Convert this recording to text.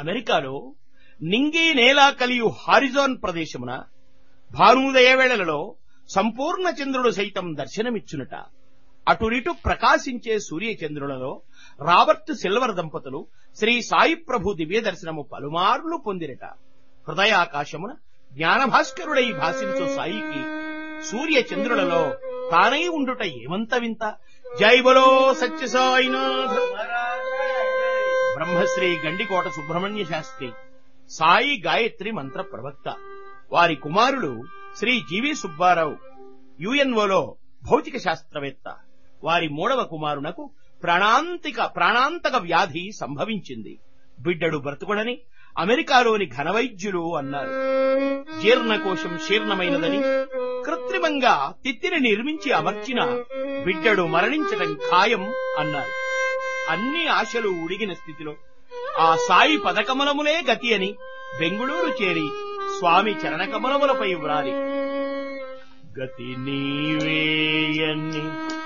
అమెరికాలో నింగి నేలా కలియు హారిజోన్ ప్రదేశమున భానుదయ వేళలలో సంపూర్ణ చంద్రుడు సైతం దర్శనమిచ్చునట అటునిటు ప్రకాశించే సూర్యచంద్రులలో రాబర్ట్ సిల్వర్ దంపతులు శ్రీ సాయి ప్రభు దివ్య దర్శనము పలుమార్లు పొందిరట హృదయాకాశమున జ్ఞానభాస్కరుడై భాషించు సాయికి సూర్య చంద్రులలో తానై ఉండుట ఏమంత వింత జై బలో సత్య సాయినాథ బ్రహ్మశ్రీ గండికోట సుబ్రహ్మణ్య శాస్త్రి సాయి గాయత్రి మంత్ర ప్రవక్త వారి కుమారుడు శ్రీ జీవి సుబ్బారావు యుఎన్ఓలో భౌతిక శాస్త్రవేత్త వారి మూడవ కుమారునకు ప్రాణాంతిక ప్రాణాంతక వ్యాధి సంభవించింది బిడ్డడు బ్రతుకుడని అమెరికాలోని ఘనవైద్యులు అన్నారు జీర్ణకోశం శీర్ణమైనదని కృత్రిమంగా తిత్తిని నిర్మించి అమర్చిన బిడ్డడు మరణించటం ఖాయం అన్నారు అన్ని ఆశలు ఉడిగిన స్థితిలో ఆ సాయి పదకమలములే గతి అని బెంగుళూరు చేరి స్వామి చరణకమలములపై వ్రాలి గతి నీవేయన్ని